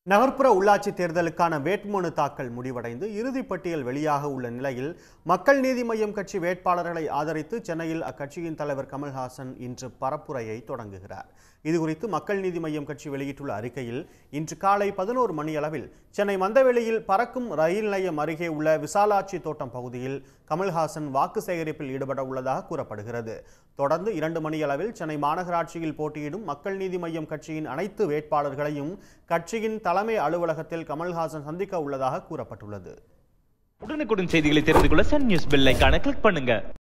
நகர்ப்புற உள்ளாட்சி தேர்தலுக்கான வேட்புமனு தாக்கல் முடிவடைந்து இறுதிப் பட்டியல் வெளியாக உள்ள நிலையில் மக்கள் நீதி மய்யம் கட்சி வேட்பாளர்களை ஆதரித்து சென்னையில் அக்கட்சியின் தலைவர் கமல்ஹாசன் இன்று பரப்புரையை தொடங்குகிறார் இதுகுறித்து மக்கள் நீதி மய்யம் கட்சி வெளியிட்டுள்ள அறிக்கையில் இன்று காலை பதினோரு மணியளவில் சென்னை மந்தவெளியில் பறக்கும் ரயில் நிலையம் அருகே உள்ள விசாலாட்சி தோட்டம் பகுதியில் கமல்ஹாசன் வாக்கு சேகரிப்பில் ஈடுபட உள்ளதாக கூறப்படுகிறது தொடர்ந்து இரண்டு மணியளவில் சென்னை மாநகராட்சியில் போட்டியிடும் மக்கள் நீதி மய்யம் கட்சியின் அனைத்து வேட்பாளர்களையும் கட்சியின் தலைமை அலுவலகத்தில் கமல்ஹாசன் சந்திக்க உள்ளதாக கூறப்பட்டுள்ளது உடனுக்குடன் செய்திகளை தெரிந்து கொள்ள சன் நியூஸ் பெல் ஐகானை கிளிக் பண்ணுங்க